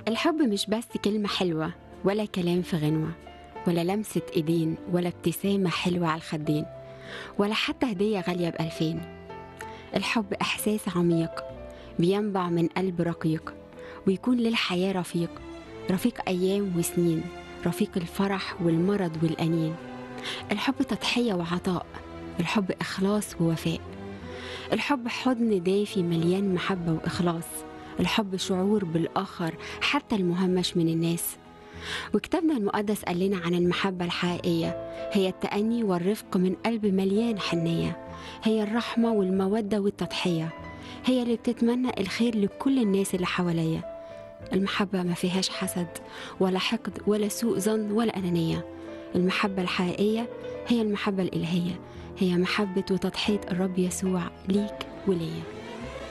الحب مش بس كلمة حلوة ولا كلام في غنوة ولا لمسة ايدين ولا ابتسامة حلوة على الخدين ولا حتى هدية غالية بألفين الحب إحساس عميق بينبع من قلب رقيق ويكون للحياة رفيق رفيق أيام وسنين رفيق الفرح والمرض والأنين الحب تضحية وعطاء الحب إخلاص ووفاء الحب حضن دافي مليان محبة وإخلاص الحب شعور بالآخر حتى المهمش من الناس وكتابنا المقدس قال لنا عن المحبة الحقيقية هي التأني والرفق من قلب مليان حنية هي الرحمة والمودة والتضحية هي اللي بتتمنى الخير لكل الناس اللي حواليا المحبة ما فيهاش حسد ولا حقد ولا سوء ظن ولا أنانية المحبة الحقيقية هي المحبة الإلهية هي محبة وتضحية الرب يسوع ليك وليا